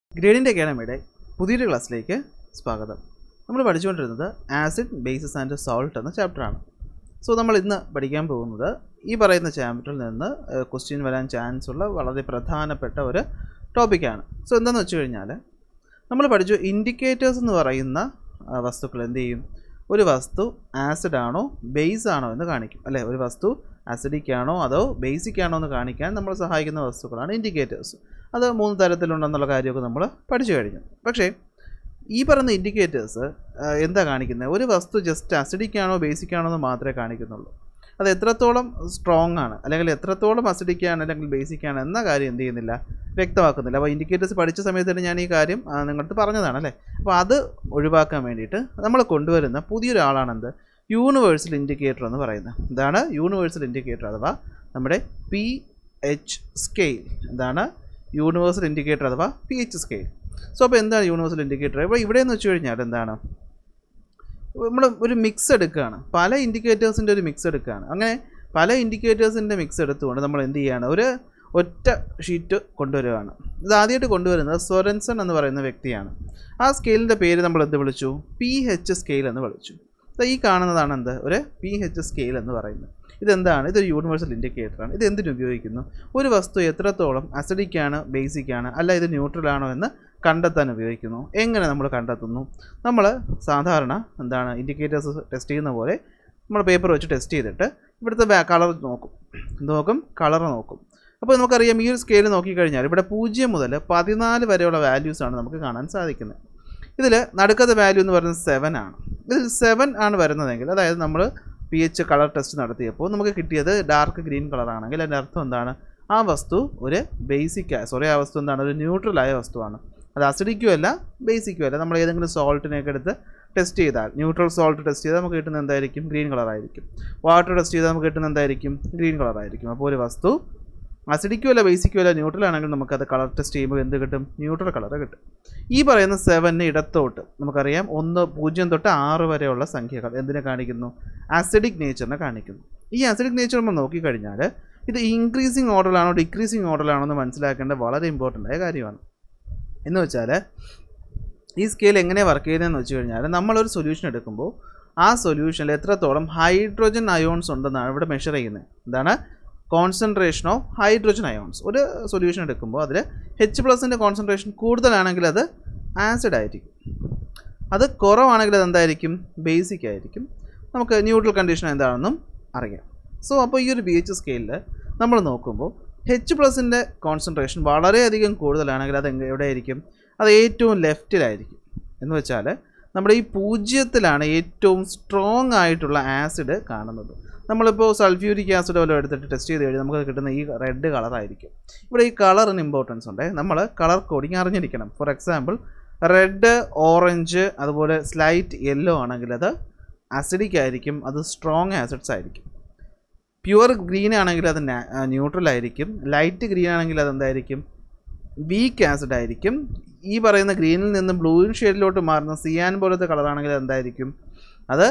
ഗ്രേഡിൻ്റെ അക്കാഡമിയുടെ പുതിയൊരു ക്ലാസ്സിലേക്ക് സ്വാഗതം നമ്മൾ പഠിച്ചുകൊണ്ടിരുന്നത് ആസിഡ് ബേസിസ് ആൻഡ് സോൾട്ട് എന്ന ചാപ്റ്ററാണ് സോ നമ്മൾ ഇന്ന് പഠിക്കാൻ പോകുന്നത് ഈ പറയുന്ന ചാപ്റ്ററിൽ നിന്ന് ക്വസ്റ്റ്യൻ വരാൻ ചാൻസ് ഉള്ള വളരെ പ്രധാനപ്പെട്ട ഒരു ടോപ്പിക്കാണ് സോ എന്താണെന്ന് വെച്ച് കഴിഞ്ഞാൽ നമ്മൾ പഠിച്ചു ഇൻഡിക്കേറ്റേഴ്സ് എന്ന് പറയുന്ന ആ, വസ്തുക്കൾ എന്ത് ചെയ്യും ഒരു വസ്തു ആസിഡ് ആണോ ബേസ് ആണോ എന്ന് കാണിക്കും അല്ലേ ഒരു വസ്തു ആസിഡിക് ആണോ അതോ ബേസിക് ആണോ എന്ന് കാണിക്കാൻ നമ്മളെ സഹായിക്കുന്ന വസ്തുക്കളാണ് ഇൻഡിക്കേറ്റേഴ്സ് അത് മൂന്ന് തരത്തിലുണ്ടെന്നുള്ള കാര്യമൊക്കെ നമ്മൾ പഠിച്ചു കഴിഞ്ഞു പക്ഷേ ഈ പറയുന്ന ഇൻഡിക്കേറ്റേഴ്സ് എന്താ കാണിക്കുന്നത് ഒരു വസ്തു ജസ്റ്റ് അസിഡിക് ആണോ ബേസിക് ആണോ എന്ന് മാത്രമേ കാണിക്കുന്നുള്ളൂ അത് എത്രത്തോളം സ്ട്രോങ് ആണ് അല്ലെങ്കിൽ എത്രത്തോളം അസിഡിക് ആണ് അല്ലെങ്കിൽ ബേസിക് ആണ് എന്ന കാര്യം എന്ത് ചെയ്യുന്നില്ല വ്യക്തമാക്കുന്നില്ല അപ്പോൾ ഇൻഡിക്കേറ്റേഴ്സ് പഠിച്ച സമയത്ത് തന്നെ ഞാൻ ഈ കാര്യം ആ, നിങ്ങളടുത്ത് പറഞ്ഞതാണ് അല്ലേ അപ്പോൾ അത് ഒഴിവാക്കാൻ വേണ്ടിയിട്ട് നമ്മൾ കൊണ്ടുവരുന്ന പുതിയൊരാളാണെന്ത് യൂണിവേഴ്സൽ ഇൻഡിക്കേറ്റർ എന്ന് പറയുന്നത് ഇതാണ് യൂണിവേഴ്സൽ ഇൻഡിക്കേറ്റർ അഥവാ നമ്മുടെ പി എച്ച് സ്കെയിൽ എന്താണ് യൂണിവേഴ്സൽ ഇൻഡിക്കേറ്റർ അഥവാ പി എച്ച് സ്കെയിൽ സോ അപ്പോൾ എന്താണ് യൂണിവേഴ്സൽ ഇൻഡിക്കേറ്റർ ഇപ്പോൾ ഇവിടെ എന്ന് വെച്ച് കഴിഞ്ഞാൽ എന്താണ് നമ്മൾ ഒരു മിക്സ് എടുക്കുകയാണ് പല ഇൻഡിക്കേറ്റേഴ്സിൻ്റെ ഒരു മിക്സ് എടുക്കുകയാണ് അങ്ങനെ പല ഇൻഡിക്കേറ്റേഴ്സിൻ്റെ മിക്സ് എടുത്തുകൊണ്ട് നമ്മൾ എന്ത് ചെയ്യുകയാണ് ഒരു ഒറ്റ ഷീറ്റ് കൊണ്ടുവരികയാണ് ഇത് ആദ്യമായിട്ട് കൊണ്ടുവരുന്നത് സ്വരൻസൺ എന്ന് പറയുന്ന വ്യക്തിയാണ് ആ സ്കെയിലിൻ്റെ പേര് നമ്മൾ എന്ത് വിളിച്ചു പി എച്ച് സ്കെയിൽ എന്ന് വിളിച്ചു ദാ ഈ കാണുന്നതാണ് എന്ത് ഒരു പി എച്ച് സ്കെയിൽ എന്ന് പറയുന്നത് ഇതെന്താണ് ഇതൊരു യൂണിവേഴ്സൽ ഇൻഡിക്കേറ്ററാണ് ഇത് എന്തിനു ഉപയോഗിക്കുന്നു ഒരു വസ്തു എത്രത്തോളം അസിഡിക് ആണ് ബേസിക് ആണ് അല്ല ഇത് ന്യൂട്രൽ ആണോ എന്ന് കണ്ടെത്താൻ ഉപയോഗിക്കുന്നു എങ്ങനെ നമ്മൾ കണ്ടെത്തുന്നു നമ്മൾ സാധാരണ എന്താണ് ഇൻഡിക്കേറ്റേഴ്സ് ടെസ്റ്റ് ചെയ്യുന്ന പോലെ നമ്മൾ പേപ്പർ വെച്ച് ടെസ്റ്റ് ചെയ്തിട്ട് ഇവിടുത്തെ കളർ നോക്കും എന്ത് നോക്കും കളർ നോക്കും അപ്പോൾ നമുക്കറിയാം ഈ ഒരു സ്കെയിൽ നോക്കിക്കഴിഞ്ഞാൽ ഇവിടെ പൂജ്യം മുതൽ പതിനാല് വരെയുള്ള വാല്യൂസാണ് നമുക്ക് കാണാൻ സാധിക്കുന്നത് ഇതിൽ നടുക്കത്തെ വാല്യൂ എന്ന് പറയുന്നത് സെവൻ ആണ് ഇതിൽ സെവൻ ആണ് വരുന്നതെങ്കിൽ അതായത് നമ്മൾ പി എച്ച് കളർ ടെസ്റ്റ് നടത്തിയപ്പോൾ നമുക്ക് കിട്ടിയത് ഡാർക്ക് ഗ്രീൻ കളറാണെങ്കിൽ അതിൻ്റെ അർത്ഥം എന്താണ് ആ വസ്തു ഒരു ബേസിക് സോറി ആ വസ്തു എന്താണ് ഒരു ന്യൂട്രലായ വസ്തുവാണ് അത് അസിഡിക്കും അല്ല ബേസിക്കും അല്ല നമ്മൾ ഏതെങ്കിലും സോൾട്ടിനെയൊക്കെ എടുത്ത് ടെസ്റ്റ് ചെയ്താൽ ന്യൂട്രൽ സോൾട്ട് ടെസ്റ്റ് ചെയ്താൽ നമുക്ക് കിട്ടുന്നത് എന്തായിരിക്കും ഗ്രീൻ കളറായിരിക്കും വാട്ടർ ടെസ്റ്റ് ചെയ്താൽ നമുക്ക് കിട്ടുന്നത് എന്തായിരിക്കും ഗ്രീൻ കളറായിരിക്കും അപ്പോൾ ഒരു വസ്തു അസിഡിക്കും അല്ല ബേസിക്കും അല്ല ന്യൂട്രൽ ആണെങ്കിൽ നമുക്കത് കളർ ടെസ്റ്റ് ചെയ്യുമ്പോൾ എന്ത് കിട്ടും ന്യൂട്രൽ കളർ കിട്ടും ഈ പറയുന്ന സെവന് ഇടത്തോട്ട് നമുക്കറിയാം ഒന്ന് പൂജ്യം തൊട്ട് ആറ് വരെയുള്ള സംഖ്യകൾ എന്തിനെ കാണിക്കുന്നു ആസിഡിക് നേച്ചറിനെ കാണിക്കുന്നു ഈ ആസിഡിക് നേച്ചർ നമ്മൾ നോക്കിക്കഴിഞ്ഞാൽ ഇത് ഇൻക്രീസിങ് ഓർഡറിലാണോ ഡിക്രീസിങ് ഓർഡറിലാണോ എന്ന് മനസ്സിലാക്കേണ്ട വളരെ ഇമ്പോർട്ടൻ്റ് ആയ കാര്യമാണ് എന്ന് വെച്ചാൽ ഈ സ്കെയിൽ എങ്ങനെ വർക്ക് ചെയ്യുന്നതെന്ന് വെച്ച് കഴിഞ്ഞാൽ നമ്മളൊരു സൊല്യൂഷൻ എടുക്കുമ്പോൾ ആ സൊല്യൂഷനിൽ എത്രത്തോളം ഹൈഡ്രോജൻ അയോൺസ് ഉണ്ടെന്നാണ് ഇവിടെ മെഷർ ചെയ്യുന്നത് എന്താണ് കോൺസെൻട്രേഷൻ ഓഫ് ഹൈഡ്രോജൻ അയോൺസ് ഒരു സൊല്യൂഷൻ എടുക്കുമ്പോൾ അതിൽ എച്ച് പ്ലസിൻ്റെ കോൺസെൻട്രേഷൻ കൂടുതലാണെങ്കിൽ അത് ആസിഡ് ആയിരിക്കും അത് കുറവാണെങ്കിൽ അത് എന്തായിരിക്കും ബേസിക് ആയിരിക്കും നമുക്ക് ന്യൂട്രൽ കണ്ടീഷൻ എന്താണെന്നും അറിയാം സോ അപ്പോൾ ഈ ഒരു ബി എച്ച് സ്കെയിലിൽ നമ്മൾ നോക്കുമ്പോൾ എച്ച് പ്ലസിൻ്റെ കോൺസെൻട്രേഷൻ വളരെയധികം കൂടുതലാണെങ്കിൽ അത് എങ്ങ- എവിടെയായിരിക്കും അത് ഏറ്റവും ലെഫ്റ്റിലായിരിക്കും എന്ന് വെച്ചാൽ നമ്മുടെ ഈ പൂജ്യത്തിലാണ് ഏറ്റവും സ്ട്രോങ് ആയിട്ടുള്ള ആസിഡ് കാണുന്നത് നമ്മളിപ്പോൾ സൾഫ്യൂരിക് ആസിഡ് വല്ലതും എടുത്തിട്ട് ടെസ്റ്റ് ചെയ്ത് കഴിഞ്ഞാൽ നമുക്ക് കിട്ടുന്ന ഈ റെഡ് കളറായിരിക്കും ഇവിടെ ഈ കളറിന് ഇമ്പോർട്ടൻസ് ഉണ്ട് നമ്മൾ കളർ കോഡിങ് അറിഞ്ഞിരിക്കണം ഫോർ എക്സാമ്പിൾ റെഡ് ഓറഞ്ച് അതുപോലെ സ്ലൈറ്റ് യെല്ലോ ആണെങ്കിൽ അത് അസിഡിക് ആയിരിക്കും അത് സ്ട്രോങ് ആസിഡ്സ് ആയിരിക്കും പ്യുവർ ഗ്രീൻ ആണെങ്കിൽ അത് ന്യൂട്രൽ ആയിരിക്കും ലൈറ്റ് ഗ്രീൻ ആണെങ്കിൽ അത് എന്തായിരിക്കും വീക്ക് ആസിഡ് ആയിരിക്കും ഈ പറയുന്ന ഗ്രീനിൽ നിന്ന് ബ്ലൂയിൻ ഷെയ്ഡിലോട്ട് മാറുന്ന സിയാൻ പോലത്തെ കളറാണെങ്കിൽ എന്തായിരിക്കും അത്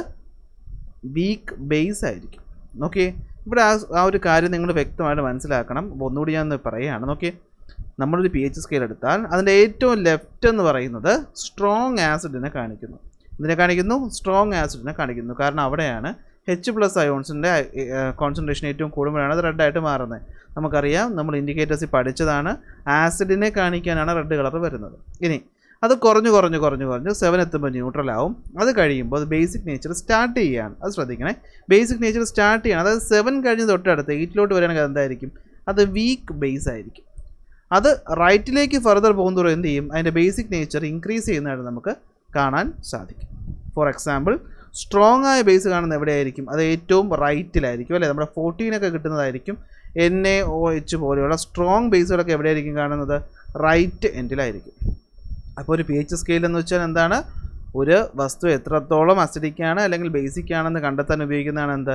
വീക്ക് ബേസ് ആയിരിക്കും നോക്കിയേ ഇവിടെ ആ ആ ഒരു കാര്യം നിങ്ങൾ വ്യക്തമായിട്ട് മനസ്സിലാക്കണം അപ്പോൾ ഒന്നുകൂടി ഞാൻ ഒന്ന് പറയുകയാണ് നോക്കിയേ നമ്മളൊരു പി എച്ച് സ്കെയിൽ എടുത്താൽ അതിൻ്റെ ഏറ്റവും ലെഫ്റ്റ് എന്ന് പറയുന്നത് സ്ട്രോങ് ആസിഡിനെ കാണിക്കുന്നു ഇതിനെ കാണിക്കുന്നു സ്ട്രോങ് ആസിഡിനെ കാണിക്കുന്നു കാരണം അവിടെയാണ് എച്ച് പ്ലസ് അയോൺസിൻ്റെ കോൺസെൻട്രേഷൻ ഏറ്റവും കൂടുമ്പോഴാണ് അത് റെഡായിട്ട് മാറുന്നത് നമുക്കറിയാം നമ്മൾ ഇൻഡിക്കേറ്റേഴ്സിൽ പഠിച്ചതാണ് ആസിഡിനെ കാണിക്കാനാണ് റെഡ് കളർ വരുന്നത് ഇനി അത് കുറഞ്ഞു കുറഞ്ഞു കുറഞ്ഞു കുറഞ്ഞു സെവൻ എത്തുമ്പോൾ ന്യൂട്രൽ ആവും അത് കഴിയുമ്പോൾ അത് ബേസിക് നേച്ചർ സ്റ്റാർട്ട് ചെയ്യുകയാണ് അത് ശ്രദ്ധിക്കണേ ബേസിക് നേച്ചർ സ്റ്റാർട്ട് ചെയ്യണം അതായത് സെവൻ കഴിഞ്ഞ് തൊട്ടടുത്ത് എയ്റ്റിലോട്ട് വരികയാണെങ്കിൽ അത് എന്തായിരിക്കും അത് വീക്ക് ബേസ് ആയിരിക്കും അത് റൈറ്റിലേക്ക് ഫർദർ പോകുന്നതോറും എന്ത് ചെയ്യും അതിൻ്റെ ബേസിക് നേച്ചർ ഇൻക്രീസ് ചെയ്യുന്നതായിട്ട് നമുക്ക് കാണാൻ സാധിക്കും ഫോർ എക്സാമ്പിൾ സ്ട്രോങ് ആയ ബേസ് കാണുന്നത് എവിടെയായിരിക്കും അത് ഏറ്റവും റൈറ്റിലായിരിക്കും അല്ലേ നമ്മുടെ ഫോർട്ടീനൊക്കെ കിട്ടുന്നതായിരിക്കും എൻ എ ഒ എച്ച് പോലെയുള്ള സ്ട്രോങ് ബേസുകളൊക്കെ എവിടെയായിരിക്കും കാണുന്നത് റൈറ്റ് എൻഡിലായിരിക്കും അപ്പോൾ ഒരു പി എച്ച് സ്കെയിൽ എന്ന് വെച്ചാൽ എന്താണ് ഒരു വസ്തു എത്രത്തോളം അസിഡിക് ആണ് അല്ലെങ്കിൽ ബേസിക് ആണെന്ന് കണ്ടെത്താൻ ഉപയോഗിക്കുന്നതാണ് എന്ത്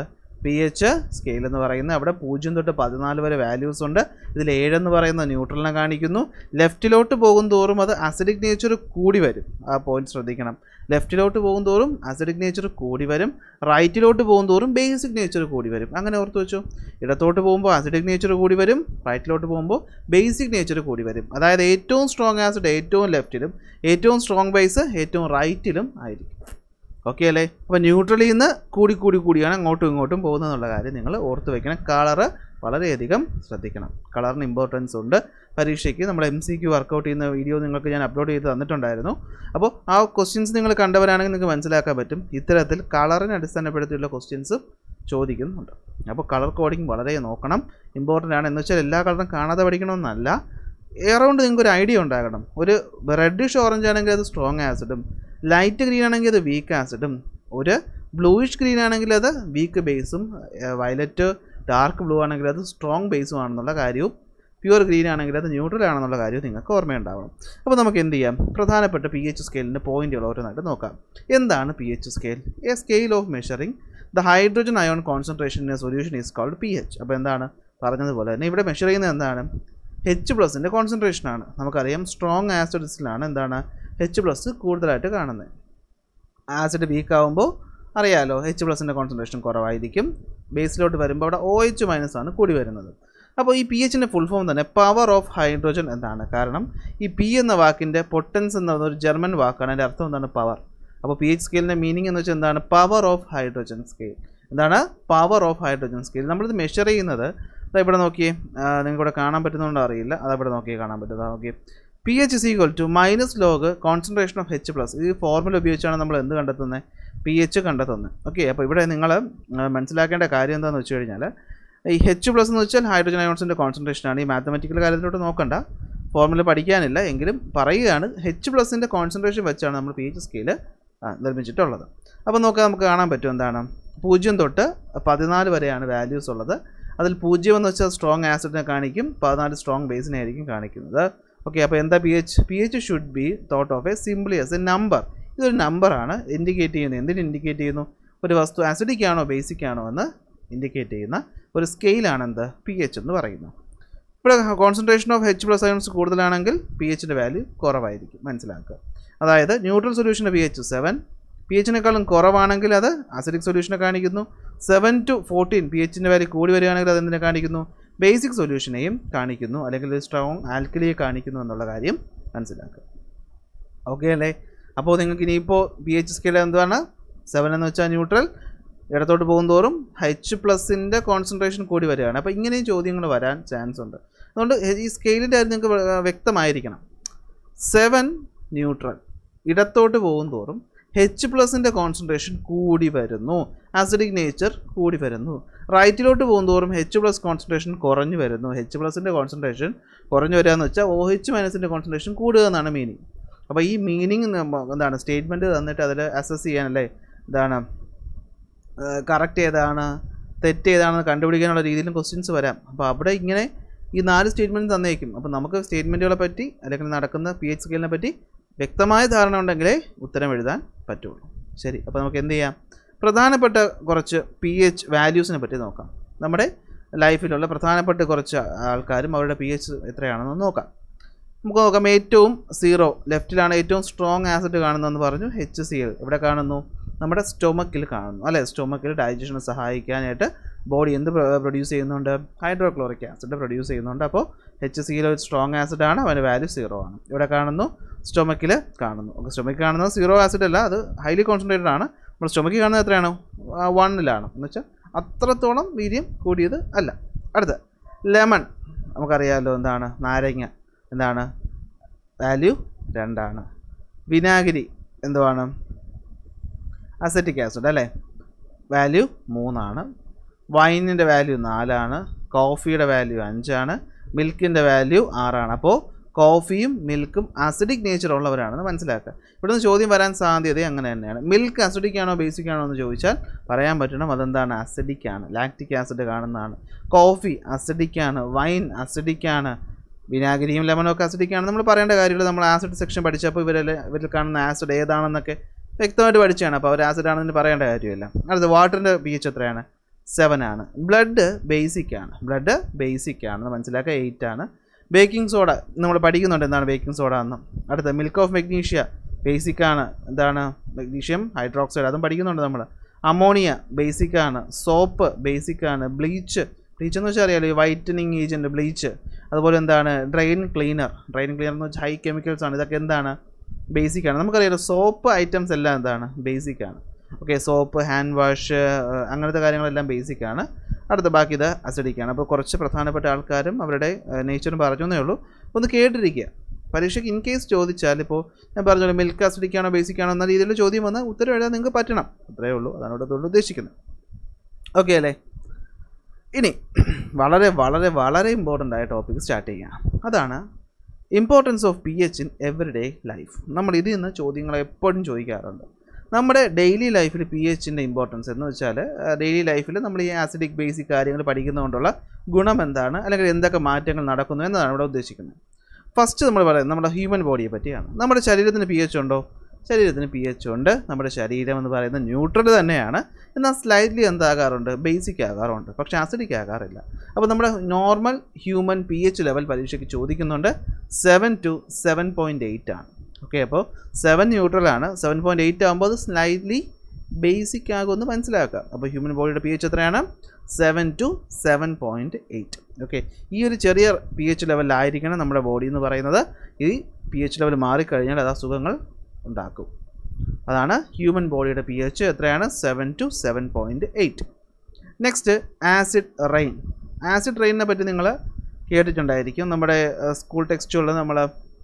പി എച്ച് സ്കെയിൽ എന്ന് പറയുന്നത് അവിടെ പൂജ്യം തൊട്ട് പതിനാല് വരെ വാല്യൂസ് ഉണ്ട് ഇതിൽ ഏഴെന്ന് പറയുന്ന ന്യൂട്രലിനെ കാണിക്കുന്നു ലെഫ്റ്റിലോട്ട് പോകും തോറും അത് അസിഡിക് നേച്ചർ കൂടി വരും ആ പോയിന്റ് ശ്രദ്ധിക്കണം ലെഫ്റ്റിലോട്ട് പോകും തോറും അസിഡിക് നേച്ചർ കൂടി വരും റൈറ്റിലോട്ട് പോകും തോറും ബേസിക് നേച്ചർ കൂടി വരും അങ്ങനെ ഓർത്ത് വെച്ചു ഇടത്തോട്ട് പോകുമ്പോൾ അസിഡിക് നേച്ചർ കൂടി വരും റൈറ്റിലോട്ട് പോകുമ്പോൾ ബേസിക് നേച്ചർ കൂടി വരും അതായത് ഏറ്റവും സ്ട്രോങ് ആസിഡ് ഏറ്റവും ലെഫ്റ്റിലും ഏറ്റവും സ്ട്രോങ് ബേസ് ഏറ്റവും റൈറ്റിലും ആയിരിക്കും ഓക്കെ അല്ലേ അപ്പോൾ ന്യൂട്രലിൽ നിന്ന് കൂടി കൂടി കൂടിയാണ് അങ്ങോട്ടും ഇങ്ങോട്ടും പോകുന്നത് എന്നുള്ള കാര്യം നിങ്ങൾ ഓർത്ത് വെക്കണം കളറ് വളരെയധികം ശ്രദ്ധിക്കണം കളറിന് ഇമ്പോർട്ടൻസ് ഉണ്ട് പരീക്ഷയ്ക്ക് നമ്മൾ എം സി ക്യു വർക്കൗട്ട് ചെയ്യുന്ന വീഡിയോ നിങ്ങൾക്ക് ഞാൻ അപ്ലോഡ് ചെയ്ത് തന്നിട്ടുണ്ടായിരുന്നു അപ്പോൾ ആ ക്വസ്റ്റ്യൻസ് നിങ്ങൾ കണ്ടവരാണെങ്കിൽ നിങ്ങൾക്ക് മനസ്സിലാക്കാൻ പറ്റും ഇത്തരത്തിൽ കളറിനെ അടിസ്ഥാനപ്പെടുത്തിയുള്ള ക്വസ്റ്റ്യൻസ് ചോദിക്കുന്നുണ്ട് അപ്പോൾ കളർ കോഡിങ് വളരെ നോക്കണം ഇമ്പോർട്ടൻ്റ് ആണ് എന്ന് വെച്ചാൽ എല്ലാ കളറും കാണാതെ പഠിക്കണമെന്നല്ല എറൗണ്ട് നിങ്ങൾക്ക് ഒരു ഐഡിയ ഉണ്ടാകണം ഒരു റെഡിഷ് ഓറഞ്ച് ആണെങ്കിൽ അത് സ്ട്രോങ് ആസിഡും ലൈറ്റ് ഗ്രീൻ ആണെങ്കിൽ അത് വീക്ക് ആസിഡും ഒരു ബ്ലൂയിഷ് ഗ്രീൻ ആണെങ്കിൽ അത് വീക്ക് ബേസും വയലറ്റ് ഡാർക്ക് ബ്ലൂ ആണെങ്കിൽ അത് സ്ട്രോങ് ബേസും ആണെന്നുള്ള കാര്യവും പ്യുവർ ഗ്രീൻ ആണെങ്കിൽ അത് ന്യൂട്രൽ ആണെന്നുള്ള കാര്യവും നിങ്ങൾക്ക് ഓർമ്മയുണ്ടാവണം അപ്പോൾ നമുക്ക് എന്ത് ചെയ്യാം പ്രധാനപ്പെട്ട പി എച്ച് സ്കെയിലിൻ്റെ പോയിന്റുകൾ ഓരോന്നായിട്ട് നോക്കാം എന്താണ് P H scale a scale of measuring the hydrogen ion concentration in a solution is called P H അപ്പോൾ എന്താണ് പറഞ്ഞതുപോലെ തന്നെ ഇവിടെ മെഷർ ചെയ്യുന്നത് എന്താണ് എച്ച് പ്ലസിൻ്റെ കോൺസെൻട്രേഷനാണ് നമുക്കറിയാം സ്ട്രോങ് ആസിഡ്സിലാണ് എന്താണ് എച്ച് പ്ലസ് കൂടുതലായിട്ട് കാണുന്നത് ആസിഡ് വീക്ക് ആകുമ്പോൾ അറിയാലോ എച്ച് പ്ലസിൻ്റെ കോൺസെൻട്രേഷൻ കുറവായിരിക്കും ബേസിലോട്ട് വരുമ്പോൾ അവിടെ ഒ എച്ച് മൈനസ് ആണ് കൂടി വരുന്നത് അപ്പോൾ ഈ പി എച്ചിൻ്റെ ഫുൾ ഫോം തന്നെ പവർ ഓഫ് ഹൈഡ്രോജൻ എന്നാണ് കാരണം ഈ പി എന്ന വാക്കിൻ്റെ പൊട്ടൻസ് എന്ന ഒരു ജർമ്മൻ വാക്കാണ് അതിൻ്റെ അർത്ഥം എന്താണ് പവർ അപ്പോൾ പി എച്ച് സ്കെയിലിൻ്റെ മീനിങ് എന്ന് വെച്ചാൽ എന്താണ് പവർ ഓഫ് ഹൈഡ്രോജൻ സ്കെയിൽ എന്താണ് പവർ ഓഫ് ഹൈഡ്രോജൻ സ്കെയിൽ നമ്മളിത് മെഷർ ചെയ്യുന്നത് ദാ ഇവിടെ നോക്കിയേ നിങ്ങൾക്ക് ഇവിടെ കാണാൻ പറ്റുന്നുണ്ടോ അറിയില്ല അത് ഇവിടെ നോക്കിയേ കാണാൻ പറ്റും നോക്കി P H is equal to minus log concentration of H plus ഈ ഫോർമുല ഉപയോഗിച്ചാണ് നമ്മൾ എന്ത് കണ്ടെത്തുന്നത് പി എച്ച് കണ്ടെത്തുന്നത് ഓക്കെ അപ്പോൾ ഇവിടെ നിങ്ങൾ മനസ്സിലാക്കേണ്ട കാര്യം എന്താണെന്ന് വെച്ച് കഴിഞ്ഞാൽ ഈ എച്ച് പ്ലസ് എന്ന് വെച്ചാൽ ഹൈഡ്രജൻ അയോൺസിൻ്റെ കോൺസെൻട്രേഷനാണ് ഈ മാത്തമെറ്റിക്കൽ കാര്യത്തിലോട്ട് നോക്കണ്ട ഫോർമുല പഠിക്കാനില്ല എങ്കിലും പറയുകയാണ് എച്ച് പ്ലസിൻ്റെ കോൺസെൻട്രേഷൻ വെച്ചാണ് നമ്മൾ പി എച്ച് സ്കെയിൽ നിർമ്മിച്ചിട്ടുള്ളത് അപ്പോൾ നോക്കാം നമുക്ക് കാണാൻ പറ്റും എന്താണ് പൂജ്യം തൊട്ട് പതിനാല് വരെയാണ് വാല്യൂസ് ഉള്ളത് അതിൽ പൂജ്യം എന്ന് വെച്ചാൽ സ്ട്രോങ് ആസിഡിനെ കാണിക്കും പതിനാല് സ്ട്രോങ് ബേസിനെ ആയിരിക്കും കാണിക്കുന്നത് ഓക്കെ അപ്പോൾ എന്താ P H P H should be thought of a simply as a number ഇതൊരു നമ്പറാണ് ഇൻഡിക്കേറ്റ് ചെയ്യുന്നത് എന്തിന് ഇൻഡിക്കേറ്റ് ചെയ്യുന്നു ഒരു വസ്തു ആസിഡിക് ആണോ ബേസിക് ആണോ എന്ന് ഇൻഡിക്കേറ്റ് ചെയ്യുന്ന ഒരു സ്കെയിലാണ് എന്ത് പി എച്ച് എന്ന് പറയുന്നത് ഇവിടെ concentration of H plus ions കൂടുതലാണെങ്കിൽ പി എച്ചിൻ്റെ വാല്യൂ കുറവായിരിക്കും മനസ്സിലാക്കുക അതായത് ന്യൂട്രൽ സൊല്യൂഷൻ്റെ പി എച്ച് സെവൻ പി എച്ചിനേക്കാളും കുറവാണെങ്കിൽ അത് അസിഡിക് സൊല്യൂഷനെ കാണിക്കുന്നു സെവൻ ടു ഫോർട്ടീൻ പി എച്ചിൻ്റെ വാല്യൂ കൂടി വരികയാണെങ്കിൽ അത് എന്തിനെ കാണിക്കുന്നു ബേസിക് സൊല്യൂഷനെയും കാണിക്കുന്നു അല്ലെങ്കിൽ ഒരു സ്ട്രോങ് ആൽക്കലിയെ കാണിക്കുന്നു എന്നുള്ള കാര്യം മനസ്സിലാക്കുക ഓക്കെ അല്ലേ അപ്പോൾ നിങ്ങൾക്ക് ഇനിയിപ്പോൾ പി എച്ച് സ്കെയിൽ എന്താണ് സെവൻ എന്ന് വെച്ചാൽ ന്യൂട്രൽ ഇടത്തോട്ട് പോകുന്തോറും എച്ച് പ്ലസിൻ്റെ കോൺസെൻട്രേഷൻ കൂടി വരികയാണ് അപ്പോൾ ഇങ്ങനെയും ചോദ്യങ്ങൾ വരാൻ ചാൻസ് ഉണ്ട് അതുകൊണ്ട് ഈ സ്കെയിലിൻ്റെ കാര്യം നിങ്ങൾക്ക് വ്യ- വ്യക്തമായിരിക്കണം സെവൻ ന്യൂട്രൽ ഇടത്തോട്ട് പോകും തോറും എച്ച് പ്ലസിൻ്റെ കോൺസെൻട്രേഷൻ കൂടി വരുന്നു ആസിഡിക് നേച്ചർ കൂടി വരുന്നു റൈറ്റിലോട്ട് പോകുന്തോറും എച്ച് പ്ലസ് കോൺസെൻട്രേഷൻ കുറഞ്ഞു വരുന്നു എച്ച് പ്ലസിൻ്റെ കോൺസെൻട്രേഷൻ കുറഞ്ഞു വരിക എന്ന് വെച്ചാൽ ഒ എച്ച് മൈനസിൻ്റെ കോൺസെൻട്രേഷൻ കൂടുക എന്നാണ് മീനിങ് അപ്പോൾ ഈ മീനിങ് എന്താണ് സ്റ്റേറ്റ്മെൻറ്റ് തന്നിട്ട് അതിൽ അസസ് ചെയ്യാനല്ലേ എന്താണ് കറക്റ്റ് ഏതാണ് തെറ്റ് ഏതാണെന്ന് കണ്ടുപിടിക്കാനുള്ള രീതിയിലും ക്വസ്റ്റ്യൻസ് വരാം അപ്പോൾ അവിടെ ഇങ്ങനെ ഈ നാല് സ്റ്റേറ്റ്മെൻറ്റ് തന്നേക്കും അപ്പോൾ നമുക്ക് സ്റ്റേറ്റ്മെൻറ്റുകളെ പറ്റി അല്ലെങ്കിൽ നടക്കുന്ന പി എച്ച് സ്കെയിലിനെ പറ്റി വ്യക്തമായ ധാരണ ഉണ്ടെങ്കിലേ ഉത്തരം എഴുതാൻ പറ്റുള്ളൂ ശരി അപ്പോൾ നമുക്ക് എന്ത് ചെയ്യാം പ്രധാനപ്പെട്ട കുറച്ച് പി എച്ച് വാല്യൂസിനെ പറ്റി നോക്കാം നമ്മുടെ ലൈഫിലുള്ള പ്രധാനപ്പെട്ട കുറച്ച് ആൾക്കാരും അവരുടെ പി എച്ച് എത്രയാണെന്ന് നോക്കാം നമുക്ക് നോക്കാം ഏറ്റവും സീറോ ലെഫ്റ്റിലാണ് ഏറ്റവും സ്ട്രോങ് ആസിഡ് കാണുന്നതെന്ന് പറഞ്ഞു എച്ച് സി എൽ ഇവിടെ കാണുന്നു നമ്മുടെ സ്റ്റൊമക്കിൽ കാണുന്നു അല്ലേ സ്റ്റൊമക്കിൽ ഡൈജഷന് സഹായിക്കാനായിട്ട് ബോഡി എന്ത് പ്രൊഡ്യൂസ് ചെയ്യുന്നുണ്ട് ഹൈഡ്രോക്ലോറിക് ആസിഡ് പ്രൊഡ്യൂസ് ചെയ്യുന്നുണ്ട് അപ്പോൾ എച്ച് സി എൽ ഒരു സ്ട്രോങ് ആസിഡ് ആണ് അവൻ്റെ വാല്യൂ സീറോ ആണ് ഇവിടെ കാണുന്നു സ്റ്റൊമക്കിൽ കാണുന്നു ഓക്കെ സ്റ്റൊമക്കിൽ കാണുന്നത് സീറോ ആസിഡ് അല്ല അത് ഹൈലി കോൺസെൻട്രേറ്റഡ് ആണ് നമ്മൾ സ്റ്റൊമക്കിൽ കാണുന്നത് എത്രയാണ് വണ്ണിലാണ് എന്ന് വെച്ചാൽ അത്രത്തോളം വീര്യം കൂടിയത് അല്ല അടുത്ത ലെമൺ നമുക്കറിയാമല്ലോ എന്താണ് നാരങ്ങ എന്താണ് വാല്യൂ രണ്ടാണ് വിനാഗിരി എന്തുവാണ് അസറ്റിക് ആസിഡ് അല്ലേ വാല്യൂ മൂന്നാണ് വൈനിൻ്റെ വാല്യൂ നാലാണ് കോഫിയുടെ വാല്യൂ അഞ്ചാണ് മിൽക്കിൻ്റെ വാല്യൂ ആറാണ് അപ്പോൾ കോഫിയും മിൽക്കും അസിഡിക് നേച്ചർ ഉള്ളവരാണെന്ന് മനസ്സിലാക്കുക ഇവിടുന്ന് ചോദ്യം വരാൻ സാധ്യത അങ്ങനെ തന്നെയാണ് മിൽക്ക് അസിഡിക് ആണോ ബേസിക് ആണോ എന്ന് ചോദിച്ചാൽ പറയാൻ പറ്റണം അതെന്താണ് അസിഡിക് ആണ് ലാക്റ്റിക് ആസിഡ് കാണുന്നതാണ് കോഫി അസിഡിക് ആണ് വൈൻ അസിഡിക് ആണ് വിനാഗിരിയും ലെമണും ഒക്കെ അസിഡിക് ആണ് നമ്മൾ പറയേണ്ട കാര്യമില്ല നമ്മൾ ആസിഡ് സെക്ഷൻ പഠിച്ചപ്പോൾ ഇവരെല്ലാം ഇവരിൽ കാണുന്ന ആസിഡ് ഏതാണെന്നൊക്കെ വ്യക്തമായിട്ട് പഠിച്ചാണ് അപ്പോൾ അവർ ആസിഡ് ആണെന്ന് പറയേണ്ട കാര്യമില്ല അടുത്ത വാട്ടറിൻ്റെ പി എച്ച് എത്രയാണ് സെവൻ ആണ് ബ്ലഡ് ബേസിക് ആണ് ബ്ലഡ് ബേസിക് ആണ് മനസ്സിലാക്കുക എയ്റ്റ് ആണ് ബേക്കിംഗ് സോഡ നമ്മൾ പഠിക്കുന്നുണ്ട് എന്താണ് ബേക്കിംഗ് സോഡ എന്ന് അടുത്ത മിൽക്ക് ഓഫ് മെഗ്നീഷ്യ ബേസിക് ആണ് എന്താണ് മെഗ്നീഷ്യം ഹൈഡ്രോക്സൈഡ് അതും പഠിക്കുന്നുണ്ട് നമ്മൾ അമോണിയ ബേസിക് ആണ് സോപ്പ് ബേസിക് ആണ് ബ്ലീച്ച് ബ്ലീച്ച് എന്ന് വെച്ചാൽ അറിയാലോ ഈ വൈറ്റനിങ് ഏജൻറ്റ് ബ്ലീച്ച് അതുപോലെ എന്താണ് ഡ്രെയിൻ ക്ലീനർ ഡ്രെയിൻ ക്ലീനർ എന്ന് വെച്ചാൽ ഹൈ കെമിക്കൽസ് ആണ് ഇതൊക്കെ എന്താണ് ബേസിക് ആണ് നമുക്കറിയാലോ സോപ്പ് ഐറ്റംസ് എല്ലാം എന്താണ് ബേസിക് ആണ് ഓക്കെ സോപ്പ് ഹാൻഡ് വാഷ് അങ്ങനത്തെ കാര്യങ്ങളെല്ലാം ബേസിക് ആണ് അടുത്ത ബാക്കി ഇത് അസിഡിക് ആണ് അപ്പോൾ കുറച്ച് പ്രധാനപ്പെട്ട ആൾക്കാരും അവരുടെ നേച്ചറും പറഞ്ഞേ ഉള്ളൂ ഒന്ന് കേട്ടിരിക്കുക പരീക്ഷയ്ക്ക് ഇൻ കേസ് ചോദിച്ചാൽ ഇപ്പോൾ ഞാൻ പറഞ്ഞോളൂ മിൽക്ക് അസിഡിക് ആണോ ബേസിക് ആണോ എന്ന രീതിയിലുള്ള ചോദ്യം വന്നാൽ ഉത്തരം എഴുതാൻ നിങ്ങൾക്ക് പറ്റണം അത്രയേ ഉള്ളൂ അതാണ് ഇവിടെ അതുകൊണ്ട് ഉദ്ദേശിക്കുന്നത് ഓക്കെ അല്ലേ ഇനി വളരെ വളരെ വളരെ ഇമ്പോർട്ടൻ്റ് ആയ ടോപ്പിക് സ്റ്റാർട്ട് ചെയ്യാം അതാണ് importance of P H in every day life നമ്മൾ ഇതിൽ നിന്ന് ചോദ്യങ്ങൾ എപ്പോഴും ചോദിക്കാറുണ്ട് നമ്മുടെ ഡെയിലി ലൈഫിൽ പി എച്ചിൻ്റെ ഇമ്പോർട്ടൻസ് എന്ന് വെച്ചാൽ ഡെയിലി ലൈഫിൽ നമ്മൾ ഈ ആസിഡിക് ബേസിക് കാര്യങ്ങൾ പഠിക്കുന്നതുകൊണ്ടുള്ള ഗുണം എന്താണ് അല്ലെങ്കിൽ എന്തൊക്കെ മാറ്റങ്ങൾ നടക്കുന്നു എന്നതാണ് ഇവിടെ ഉദ്ദേശിക്കുന്നത് ഫസ്റ്റ് നമ്മൾ പറയുന്നത് നമ്മുടെ ഹ്യൂമൻ ബോഡിയെ പറ്റിയാണ് നമ്മുടെ ശരീരത്തിന് പി എച്ച് ഉണ്ടോ ശരീരത്തിന് പി എച്ച് ഉണ്ട് നമ്മുടെ ശരീരം എന്ന് പറയുന്നത് ന്യൂട്രൽ തന്നെയാണ് എന്നാൽ സ്ലൈറ്റ്ലി എന്താകാറുണ്ട് ബേസിക് ആകാറുണ്ട് പക്ഷേ ആസിഡിക് ആകാറില്ല അപ്പോൾ നമ്മുടെ normal human P H level പരീക്ഷയ്ക്ക് ചോദിക്കുന്നുണ്ട് seven to seven point eight ആണ് ഓക്കെ അപ്പോൾ സെവൻ ന്യൂട്രൽ ആണ് സെവൻ പോയിൻറ്റ് എയ്റ്റ് ആകുമ്പോൾ അത് സ്ലൈറ്റ്ലി ബേസിക് ആകുമെന്ന് മനസ്സിലാക്കുക അപ്പോൾ ഹ്യൂമൻ ബോഡിയുടെ പി എച്ച് എത്രയാണ് seven to seven point eight okay ഈ ഒരു ചെറിയ പി എച്ച് ലെവലിലായിരിക്കണം നമ്മുടെ ബോഡി എന്ന് പറയുന്നത് ഈ പി എച്ച് ലെവൽ മാറിക്കഴിഞ്ഞാൽ അത് അസുഖങ്ങൾ ഉണ്ടാക്കും അതാണ് ഹ്യൂമൻ ബോഡിയുടെ പി എച്ച് എത്രയാണ് seven to seven point eight next acid rain acid റെയിനിനെ പറ്റി നിങ്ങൾ കേട്ടിട്ടുണ്ടായിരിക്കും നമ്മുടെ സ്കൂൾ ടെക്സ്റ്റുകളിൽ നമ്മൾ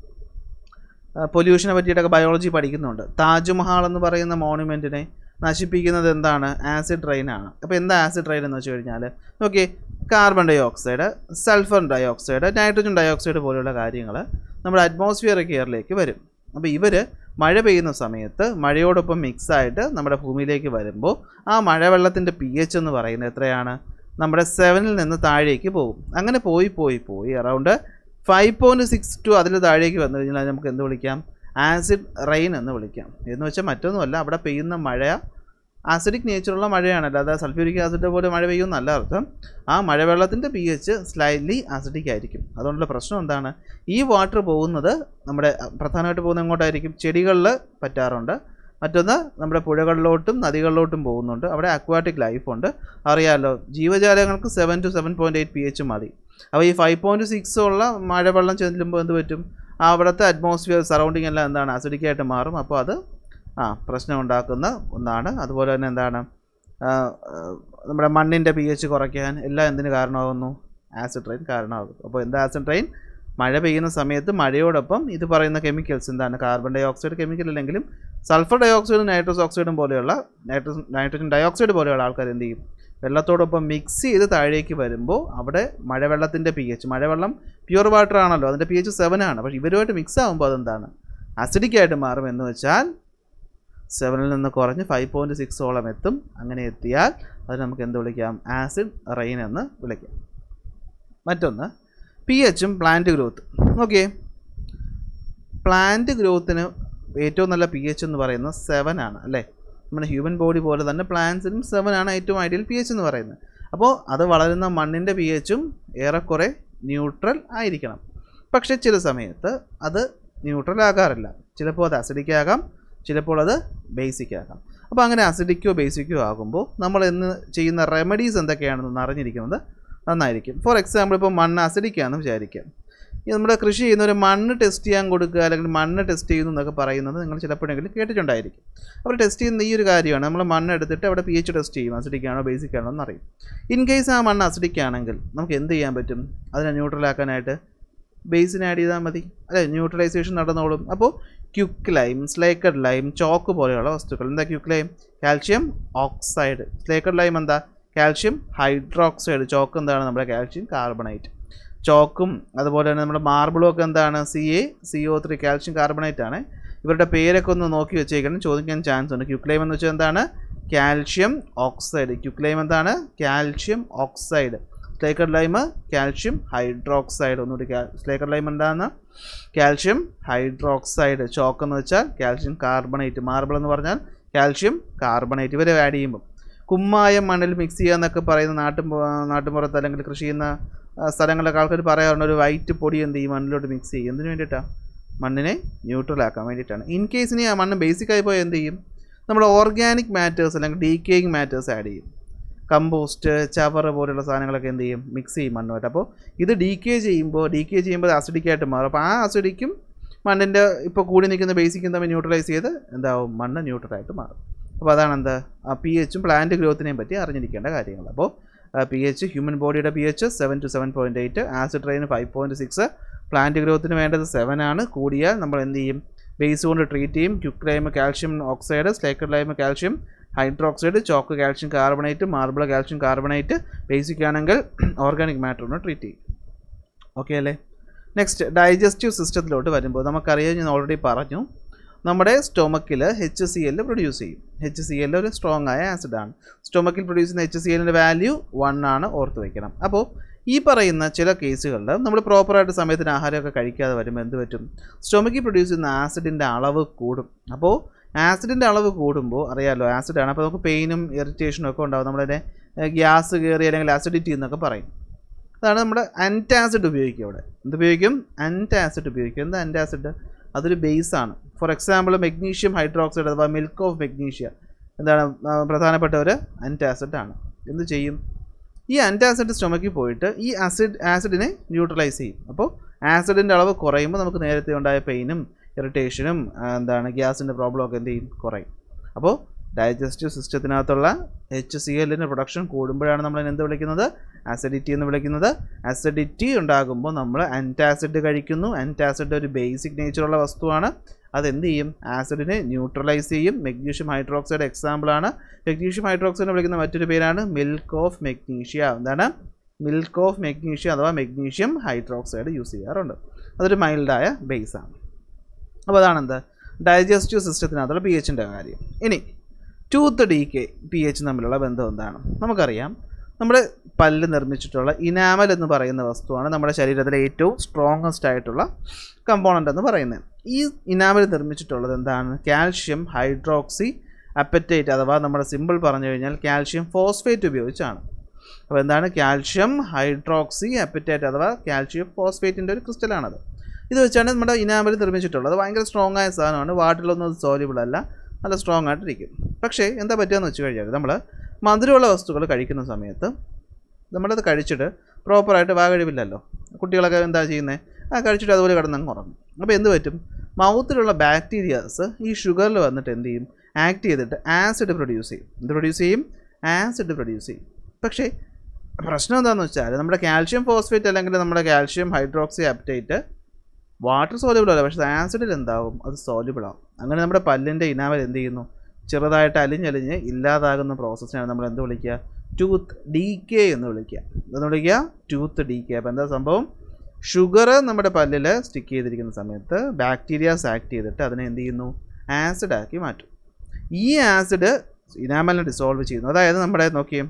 പൊല്യൂഷനെ പറ്റിയിട്ടൊക്കെ ബയോളജി പഠിക്കുന്നുണ്ട് താജ്മഹാൾ എന്ന് പറയുന്ന മോണുമെൻറ്റിനെ നശിപ്പിക്കുന്നത് എന്താണ് ആസിഡ് റെയിൻ ആണ് അപ്പോൾ എന്താ ആസിഡ് റെയിൻ എന്ന് വെച്ച് കഴിഞ്ഞാൽ okay carbon dioxide sulphur dioxide nitrogen dioxide പോലെയുള്ള കാര്യങ്ങൾ നമ്മുടെ അറ്റ്മോസ്ഫിയറിക് എയറിലേക്ക് വരും അപ്പോൾ ഇവർ മഴ പെയ്യുന്ന സമയത്ത് മഴയോടൊപ്പം മിക്സ് ആയിട്ട് നമ്മുടെ ഭൂമിയിലേക്ക് വരുമ്പോൾ ആ മഴവെള്ളത്തിൻ്റെ പി എച്ച് എന്ന് പറയുന്നത് എത്രയാണ് നമ്മുടെ സെവനിൽ നിന്ന് താഴേക്ക് പോകും അങ്ങനെ പോയി പോയി പോയി around five point six to അതിൽ താഴേക്ക് വന്നു കഴിഞ്ഞാൽ നമുക്ക് എന്ത് വിളിക്കാം ആസിഡ് റെയിൻ എന്ന് വിളിക്കാം എന്ന് വെച്ചാൽ മറ്റൊന്നുമല്ല അവിടെ പെയ്യുന്ന മഴ ആസിഡിക് നേച്ചറുള്ള മഴയാണ് അല്ലാതെ സൾഫ്യൂരിക് ആസിഡ് പോലെ മഴ പെയ്യുമെന്നല്ല അർത്ഥം ആ മഴവെള്ളത്തിൻ്റെ പി എച്ച് സ്ലൈറ്റ്ലി ആസിഡിക് ആയിരിക്കും അതുകൊണ്ടുള്ള പ്രശ്നം എന്താണ് ഈ വാട്ടർ പോകുന്നത് നമ്മുടെ പ്രധാനമായിട്ട് പോകുന്നത് എങ്ങോട്ടായിരിക്കും ചെടികളിൽ പറ്റാറുണ്ട് മറ്റൊന്ന് നമ്മുടെ പുഴകളിലോട്ടും നദികളിലോട്ടും പോകുന്നുണ്ട് അവിടെ അക്വാട്ടിക് ലൈഫുണ്ട് അറിയാമല്ലോ ജീവജാലങ്ങൾക്ക് seven to seven point eight P H മതി അപ്പോൾ ഈ ഫൈവ് പോയിൻറ്റ് സിക്സ് ഉള്ള മഴവെള്ളം ചെല്ലുമ്പോൾ എന്ത് പറ്റും അവിടുത്തെ അറ്റ്മോസ്ഫിയർ സറൗണ്ടിങ് എല്ലാം എന്താണ് acidic ആയിട്ട് മാറും അപ്പോൾ അത് ആ പ്രശ്നം ഉണ്ടാക്കുന്ന ഒന്നാണ് അതുപോലെ തന്നെ എന്താണ് ആ, ആ, നമ്മുടെ മണ്ണിൻ്റെ പി എച്ച് കുറയ്ക്കാൻ എല്ലാം എന്തിന് കാരണമാകുന്നു ആസിഡ് റെയിൻ കാരണമാകും അപ്പോൾ എന്താ ആസിഡ് റെയിൻ മഴ പെയ്യുന്ന സമയത്ത് മഴയോടൊപ്പം ഇത് പറയുന്ന കെമിക്കൽസ് എന്താണ് കാർബൺ ഡൈ ഓക്സൈഡ് കെമിക്കൽ അല്ലെങ്കിലും സൾഫർ ഡൈ ഓക്സൈഡും നൈട്രസ് ഓക്സൈഡും പോലെയുള്ള നൈട്രസ് നൈട്രജൻ ഡൈ ഓക്സൈഡ് പോലെയുള്ള ആൾക്കാർ എന്ത് ചെയ്യും വെള്ളത്തോടൊപ്പം മിക്സ് ചെയ്ത് താഴേക്ക് വരുമ്പോൾ അവിടെ മഴവെള്ളത്തിൻ്റെ പി എച്ച് മഴവെള്ളം പ്യുവർ വാട്ടർ ആണല്ലോ അതിൻ്റെ പി എച്ച് സെവൻ ആണ് പക്ഷേ ഇവരുമായിട്ട് മിക്സ് ആകുമ്പോൾ അതെന്താണ് acidic ആയിട്ട് മാറും എന്ന് വെച്ചാൽ സെവനിൽ നിന്ന് കുറഞ്ഞ് ഫൈവ് പോയിൻറ്റ് സിക്സോളം എത്തും അങ്ങനെ എത്തിയാൽ അത് നമുക്ക് എന്ത് വിളിക്കാം ആസിഡ് റെയിൻ എന്ന് വിളിക്കാം മറ്റൊന്ന് പി എച്ചും പ്ലാന്റ് ഗ്രോത്ത് ഓക്കെ പ്ലാന്റ് ഗ്രോത്തിന് ഏറ്റവും നല്ല പി എച്ച് എന്ന് പറയുന്നത് സെവൻ ആണ് അല്ലേ നമ്മുടെ ഹ്യൂമൻ ബോഡി പോലെ തന്നെ പ്ലാന്റ്സിനും സെവൻ ആണ് ഏറ്റവും ഐഡിയൽ പി എച്ച് എന്ന് പറയുന്നത് അപ്പോൾ അത് വളരുന്ന മണ്ണിൻ്റെ പി എച്ചും ഏറെക്കുറെ ന്യൂട്രൽ ആയിരിക്കണം പക്ഷേ ചില സമയത്ത് അത് ന്യൂട്രൽ ആകാറില്ല ചിലപ്പോൾ അത് അസിഡിക് ആകാം ചിലപ്പോൾ അത് ബേസിക് ആകാം അപ്പോൾ അങ്ങനെ അസിഡിക്കോ ബേസിക്കോ ആകുമ്പോൾ നമ്മൾ ഇന്ന് ചെയ്യുന്ന റെമഡീസ് എന്തൊക്കെയാണെന്ന് അറിഞ്ഞിരിക്കുന്നത് നന്നായിരിക്കും ഫോർ എക്സാമ്പിൾ ഇപ്പോൾ മണ്ണ് അസിഡിക് ആണെന്ന് വിചാരിക്കാം ഈ നമ്മുടെ കൃഷി ചെയ്യുന്നവർ മണ്ണ് ടെസ്റ്റ് ചെയ്യാൻ കൊടുക്കുക അല്ലെങ്കിൽ മണ്ണ് ടെസ്റ്റ് ചെയ്യുന്നു എന്നൊക്കെ പറയുന്നത് നിങ്ങൾ ചിലപ്പോഴെങ്കിലും കേട്ടിട്ടുണ്ടായിരിക്കും അവർ ടെസ്റ്റ് ചെയ്യുന്ന ഈ ഒരു കാര്യമാണ് നമ്മൾ മണ്ണ് എടുത്തിട്ട് അവിടെ പി എച്ച് ടെസ്റ്റ് ചെയ്യും അസിഡിക് ആണോ ബേസിക് ആണോ എന്നറിയും ഇൻ കേസ് ആ മണ്ണ് അസിഡിക് ആണെങ്കിൽ നമുക്ക് എന്ത് ചെയ്യാൻ പറ്റും അതിനെ ന്യൂട്രൽ ആക്കാനായിട്ട് ബേസിന് ആഡ് ചെയ്താൽ മതി അല്ലേ ന്യൂട്രലൈസേഷൻ നടന്നോളും അപ്പോൾ quick lime slaked lime chalk പോലെയുള്ള വസ്തുക്കൾ എന്താ quick lime calcium oxide slaked lime എന്താ കാൽഷ്യം ഹൈഡ്രോക്സൈഡ് ചോക്ക് എന്താണ് നമ്മുടെ കാൽഷ്യം കാർബണേറ്റ് ചോക്കും അതുപോലെ തന്നെ നമ്മുടെ മാർബിളും ഒക്കെ എന്താണ് C A C O three calcium carbonate ആണ് ഇവരുടെ പേരൊക്കെ ഒന്ന് നോക്കി വെച്ചേക്കണം ചോദിക്കാൻ ചാൻസ് ഉണ്ട് ക്യുക്ലൈം എന്ന് വെച്ചാൽ എന്താണ് കാൽഷ്യം ഓക്സൈഡ് ക്യുക്ലൈം എന്താണ് calcium oxide slaked lime calcium hydroxide ഒന്നുകൂടി സ്ലേക്കർ ലൈം എന്താണ് കാൽഷ്യം ഹൈഡ്രോക്സൈഡ് ചോക്ക് എന്ന് വെച്ചാൽ കാൽഷ്യം കാർബണേറ്റ് മാർബിൾ എന്ന് പറഞ്ഞാൽ കാൽഷ്യം കാർബണേറ്റ് ഇവരെ ആഡ് ചെയ്യുമ്പോൾ കുമ്മായം മണ്ണിൽ മിക്സ് ചെയ്യുക എന്നൊക്കെ പറയുന്ന നാട്ടിൻ നാട്ടുമ്പുറത്ത് അല്ലെങ്കിൽ കൃഷി ചെയ്യുന്ന ആ, സ്ഥലങ്ങളിലൊക്കെ ആൾക്കാർ പറയാറുണ്ട് ഒരു വൈറ്റ് പൊടി എന്ത് ചെയ്യും മണ്ണിലോട്ട് മിക്സ് ചെയ്യും എന്തിനു വേണ്ടിയിട്ടാണ് മണ്ണിനെ ന്യൂട്രൽ ആക്കാൻ വേണ്ടിയിട്ടാണ് ഇൻ കേസ് ഇനി ആ മണ്ണ് ബേസിക് ആയി പോയാൽ എന്ത് ചെയ്യും നമ്മൾ ഓർഗാനിക് മാറ്റേഴ്സ് അല്ലെങ്കിൽ ഡീക്കേയിങ് മാറ്റേഴ്സ് ആഡ് ചെയ്യും കമ്പോസ്റ്റ് ചവറ് പോലുള്ള സാധനങ്ങളൊക്കെ എന്ത് ചെയ്യും മിക്സ് ചെയ്യും മണ്ണുമായിട്ട് അപ്പോൾ ഇത് ഡീക്കേ ചെയ്യുമ്പോൾ ഡീക്കേ ചെയ്യുമ്പോൾ acidic ആയിട്ട് മാറും അപ്പോൾ ആ അസിഡിക്കും മണ്ണിൻ്റെ ഇപ്പോൾ കൂടി നിൽക്കുന്ന ബേസിക്കും തമ്മിൽ ന്യൂട്രലൈസ് ചെയ്ത് എന്താവും മണ്ണ് ന്യൂട്രലായിട്ട് മാറും അപ്പോൾ അതാണ് എന്താ പി എച്ചും പ്ലാന്റ് ഗ്രോത്തിനെയും പറ്റി അറിഞ്ഞിരിക്കേണ്ട കാര്യങ്ങൾ അപ്പോൾ പി എച്ച് ഹ്യൂമൻ ബോഡിയുടെ P H seven to seven point eight acid റെയിന് ഫൈവ് പോയിൻറ്റ് സിക്സ് പ്ലാന്റ് ഗ്രോത്തിന് വേണ്ടത് സെവൻ ആണ് കൂടിയാൽ നമ്മൾ എന്ത് ചെയ്യും ബേസ് കൊണ്ട് ട്രീറ്റ് ചെയ്യും quick lime calcium oxide slaked lime calcium hydroxide chalk calcium carbonate marble calcium carbonate basic ആണെങ്കിൽ ഓർഗാനിക് മാറ്റർ കൊണ്ട് ട്രീറ്റ് ചെയ്യും ഓക്കെ അല്ലേ നെക്സ്റ്റ് ഡൈജസ്റ്റീവ് സിസ്റ്റത്തിലോട്ട് വരുമ്പോൾ നമുക്കറിയാം ഞാൻ ഓൾറെഡി പറഞ്ഞു നമ്മുടെ സ്റ്റൊമക്കിൽ എച്ച് സി എൽ പ്രൊഡ്യൂസ് ചെയ്യും എച്ച് സി എൽ ഒരു സ്ട്രോങ് ആയ ആസിഡാണ് സ്റ്റൊമക്കിൽ പ്രൊഡ്യൂസ് ചെയ്യുന്ന എച്ച് സി എല്ലിൻ്റെ വാല്യൂ വൺ ആണ് ഓർത്ത് വയ്ക്കണം അപ്പോൾ ഈ പറയുന്ന ചില കേസുകളിൽ നമ്മൾ പ്രോപ്പറായിട്ട് സമയത്തിന് ആഹാരമൊക്കെ കഴിക്കാതെ വരുമ്പോൾ എന്ത് പറ്റും സ്റ്റൊമക്കിൽ പ്രൊഡ്യൂസ് ചെയ്യുന്ന ആസിഡിൻ്റെ അളവ് കൂടും അപ്പോൾ ആസിഡിൻ്റെ അളവ് കൂടുമ്പോൾ അറിയാമല്ലോ ആസിഡാണ് അപ്പോൾ നമുക്ക് പെയിനും ഇറിറ്റേഷനും ഒക്കെ ഉണ്ടാവും നമ്മളതിനെ ഗ്യാസ് കയറി അല്ലെങ്കിൽ ആസിഡിറ്റി എന്നൊക്കെ പറയും അതാണ് നമ്മുടെ അൻറ്റാസിഡ് ഉപയോഗിക്കുക ഇവിടെ എന്ത് ഉപയോഗിക്കും അൻറ്റാസിഡ് ഉപയോഗിക്കും എന്താ അൻറ്റാസിഡ് അതൊരു ബേസ് ആണ് ഫോർ എക്സാമ്പിൾ മെഗ്നീഷ്യം ഹൈഡ്രോക്സൈഡ് അഥവാ മിൽക്ക് ഓഫ് മെഗ്നീഷ്യ എന്താണ് ആ, പ്രധാനപ്പെട്ട ഒരു അൻറ്റാസിഡ് ആണ് എന്ത് ചെയ്യും ഈ അൻറ്റാസിഡ് സ്റ്റൊമക്കിൽ പോയിട്ട് ഈ ആസിഡ് ആസിഡിനെ ന്യൂട്രലൈസ് ചെയ്യും അപ്പോൾ ആസിഡിൻ്റെ അളവ് കുറയുമ്പോൾ നമുക്ക് നേരത്തെ ഉണ്ടായ പെയിനും ഇറിറ്റേഷനും എന്താണ് ഗ്യാസിൻ്റെ പ്രോബ്ലം ഒക്കെ എന്ത് ചെയ്യും കുറയും അപ്പോൾ ഡൈജസ്റ്റീവ് സിസ്റ്റത്തിനകത്തുള്ള എച്ച് സി എല്ലിൻ്റെ പ്രൊഡക്ഷൻ കൂടുമ്പോഴാണ് നമ്മൾ അതിനെ എന്ത് വിളിക്കുന്നത് ആസിഡിറ്റി എന്ന് വിളിക്കുന്നത് ആസിഡിറ്റി ഉണ്ടാകുമ്പോൾ നമ്മൾ ആൻറ്റാസിഡ് കഴിക്കുന്നു ആൻറ്റാസിഡ് ഒരു ബേസിക് നേച്ചറുള്ള വസ്തുവാണ് അതെന്ത് ചെയ്യും ആസിഡിനെ ന്യൂട്രലൈസ് ചെയ്യും മെഗ്നീഷ്യം ഹൈഡ്രോക്സൈഡ് എക്സാമ്പിളാണ് മെഗ്നീഷ്യം ഹൈഡ്രോക്സൈഡ് വിളിക്കുന്ന മറ്റൊരു പേരാണ് മിൽക്ക് ഓഫ് മെഗ്നീഷ്യ എന്താണ് മിൽക്ക് ഓഫ് മെഗ്നീഷ്യ അഥവാ മെഗ്നീഷ്യം ഹൈഡ്രോക്സൈഡ് യൂസ് ചെയ്യാറുണ്ട് അതൊരു മൈൽഡായ ബേസാണ് അപ്പോൾ അതാണ് എന്ത് ഡൈജസ്റ്റീവ് സിസ്റ്റത്തിനകത്തുള്ള പി എച്ചിൻ്റെ കാര്യം ഇനി tooth decay P H തമ്മിലുള്ള ബന്ധം എന്താണ് നമുക്കറിയാം നമ്മുടെ പല്ല് നിർമ്മിച്ചിട്ടുള്ള ഇനാമൽ എന്ന് പറയുന്ന വസ്തുവാണ് നമ്മുടെ ശരീരത്തിലെ ഏറ്റവും സ്ട്രോങ്ങസ്റ്റ് ആയിട്ടുള്ള കമ്പോണൻ്റ് എന്ന് പറയുന്നത് ഈ ഇനാമൽ നിർമ്മിച്ചിട്ടുള്ളത് എന്താണ് കാൽഷ്യം ഹൈഡ്രോക്സി അപ്പറ്റേറ്റ് അഥവാ നമ്മുടെ സിമ്പിൾ പറഞ്ഞു കഴിഞ്ഞാൽ കാൽഷ്യം ഫോസ്ഫേറ്റ് ഉപയോഗിച്ചാണ് അപ്പോൾ എന്താണ് കാൽഷ്യം ഹൈഡ്രോക്സി അപ്പറ്റേറ്റ് അഥവാ കാൽഷ്യം ഫോസ്ഫേറ്റിൻ്റെ ഒരു ക്രിസ്റ്റലാണത് ഇത് വെച്ചാണ് നമ്മുടെ ഇനാമൽ നിർമ്മിച്ചിട്ടുള്ളത് ഭയങ്കര സ്ട്രോങ് ആയ സാധനമാണ് വാട്ടിലൊന്നും അത് സോലിബിൾ അല്ല നല്ല സ്ട്രോങ് ആയിട്ടിരിക്കും പക്ഷേ എന്താ പറ്റുകയെന്ന് വെച്ച് കഴിഞ്ഞാൽ നമ്മൾ മധുരമുള്ള വസ്തുക്കൾ കഴിക്കുന്ന സമയത്ത് നമ്മളത് കഴിച്ചിട്ട് പ്രോപ്പറായിട്ട് വാ കഴിവില്ലല്ലോ കുട്ടികളൊക്കെ എന്താ ചെയ്യുന്നത് ആ കഴിച്ചിട്ട് അതുപോലെ കിടന്നങ്ങ് ഉറങ്ങും അപ്പോൾ എന്ത് പറ്റും മൗത്തിലുള്ള ബാക്ടീരിയാസ് ഈ ഷുഗറിൽ വന്നിട്ട് എന്ത് ചെയ്യും ആക്ട് ചെയ്തിട്ട് ആസിഡ് പ്രൊഡ്യൂസ് ചെയ്യും എന്ത് പ്രൊഡ്യൂസ് ചെയ്യും ആസിഡ് പ്രൊഡ്യൂസ് ചെയ്യും പക്ഷേ പ്രശ്നം എന്താണെന്ന് വെച്ചാൽ നമ്മുടെ കാൽഷ്യം ഫോസ്ഫേറ്റ് അല്ലെങ്കിൽ നമ്മുടെ calcium hydroxyapatite water soluble അല്ല പക്ഷേ ആസിഡിൽ എന്താവും അത് സോല്യൂബിൾ ആവും അങ്ങനെ നമ്മുടെ പല്ലിൻ്റെ ഇനാവൽ എന്ത് ചെയ്യുന്നു ചെറുതായിട്ട് അലിഞ്ഞലിഞ്ഞ് ഇല്ലാതാകുന്ന പ്രോസസ്സിനാണ് നമ്മൾ എന്ത് വിളിക്കുക ടൂത്ത് ഡി കെ എന്ന് വിളിക്കുക എന്ന് വിളിക്കുക ടൂത്ത് ഡി കെ അപ്പോൾ എന്താ സംഭവം ഷുഗർ നമ്മുടെ പല്ലിൽ സ്റ്റിക്ക് ചെയ്തിരിക്കുന്ന സമയത്ത് ബാക്ടീരിയാസ് ആക്ട് ചെയ്തിട്ട് അതിനെ എന്ത് ചെയ്യുന്നു ആസിഡ് ആക്കി മാറ്റും ഈ ആസിഡ് ഇനാമലിനെ ഡിസോൾവ് ചെയ്യുന്നു അതായത് നമ്മുടെ നോക്കിയേ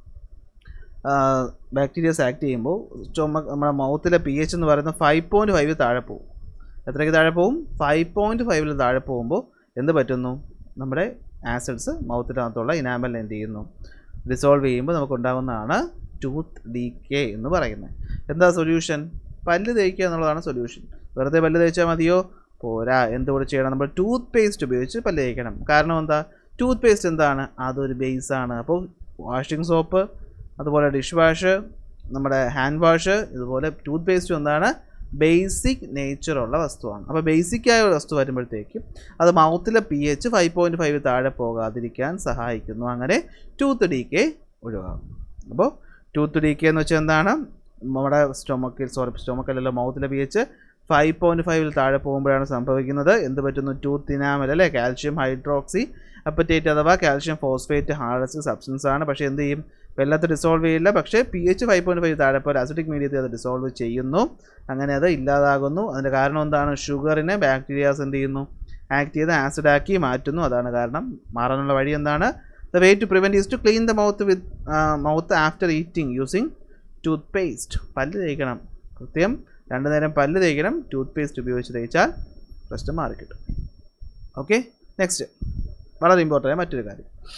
ബാക്ടീരിയസ് ആക്ട് ചെയ്യുമ്പോൾ ചുമ നമ്മുടെ മൗത്തിലെ പി എച്ച് എന്ന് പറയുന്നത് ഫൈവ് പോയിൻറ്റ് ഫൈവ് താഴെ പോകും എത്രയ്ക്ക് താഴെ പോകും ഫൈവ് പോയിൻറ്റ് ഫൈവിൽ താഴെ പോകുമ്പോൾ എന്ത് പറ്റുന്നു നമ്മുടെ ആസിഡ്സ് മൗത്തിനകത്തുള്ള ഇനാമലിനെ എന്ത് ചെയ്യുന്നു ഡിസോൾവ് ചെയ്യുമ്പോൾ നമുക്കുണ്ടാകുന്നതാണ് ടൂത്ത് ഡി കെ എന്ന് പറയുന്നത് എന്താ സൊല്യൂഷൻ പല്ല് തേക്കുക എന്നുള്ളതാണ് സൊല്യൂഷൻ വെറുതെ പല്ല് തേച്ചാൽ മതിയോ പോരാ എന്തുകൂടെ ചെയ്യണം നമ്മൾ ടൂത്ത് പേസ്റ്റ് ഉപയോഗിച്ച് പല്ല് തേക്കണം കാരണം എന്താ ടൂത്ത് പേസ്റ്റ് എന്താണ് അതൊരു ബേസാണ് അപ്പോൾ വാഷിംഗ് സോപ്പ് അതുപോലെ ഡിഷ് വാഷ് നമ്മുടെ ഹാൻഡ് വാഷ് ഇതുപോലെ ടൂത്ത് പേസ്റ്റും എന്താണ് ബേസിക് നേച്ചറുള്ള വസ്തുവാണ് അപ്പോൾ ബേസിക് ആയ ഒരു വസ്തു വരുമ്പോഴത്തേക്കും അത് മൗത്തിലെ P H five point five താഴെ പോകാതിരിക്കാൻ സഹായിക്കുന്നു അങ്ങനെ ടൂത്ത് ഡി കെ ഒഴിവാകും അപ്പോൾ ടൂത്ത് ഡി കെ എന്ന് വെച്ചാൽ എന്താണ് നമ്മുടെ സ്റ്റൊമക്കിൽ സോറി സ്റ്റൊമക്കല്ലല്ലോ മൗത്തിലെ പി എച്ച് ഫൈവ് പോയിൻറ്റ് ഫൈവിൽ താഴെ പോകുമ്പോഴാണ് സംഭവിക്കുന്നത് എന്ത് പറ്റുന്നു ടൂത്ത് ഇനാമൽ അല്ലേ കാൽഷ്യം ഹൈഡ്രോക്സി അപ്പറ്റേറ്റ് അഥവാ കാൽഷ്യം ഫോസ്ഫേറ്റ് ഹാർഡസ്റ്റ് സബ്സ്റ്റൻസ് ആണ് പക്ഷേ എന്ത് ചെയ്യും വെള്ളത്തിൽ ഡിസോൾവ് ചെയ്യില്ല പക്ഷേ P H five point five താഴെ പോലെ അസിഡിക് മീഡിയത്തിൽ അത് ഡിസോൾവ് ചെയ്യുന്നു അങ്ങനെ അത് ഇല്ലാതാകുന്നു അതിൻ്റെ കാരണം എന്താണ് ഷുഗറിനെ ബാക്ടീരിയാസ് എന്ത് ചെയ്യുന്നു ആക്ട് ചെയ്ത് ആസിഡാക്കി മാറ്റുന്നു അതാണ് കാരണം മാറാനുള്ള വഴി എന്താണ് the way to prevent is to clean the mouth with mouth after eating using toothpaste പല്ല് തേക്കണം കൃത്യം രണ്ടു നേരം പല്ല് തേക്കണം ടൂത്ത് പേസ്റ്റ് ഉപയോഗിച്ച് തേച്ചാൽ പ്രശ്നം മാറിക്കിട്ടും ഓക്കെ നെക്സ്റ്റ് വളരെ ഇമ്പോർട്ടൻ്റ് ആയ മറ്റൊരു കാര്യം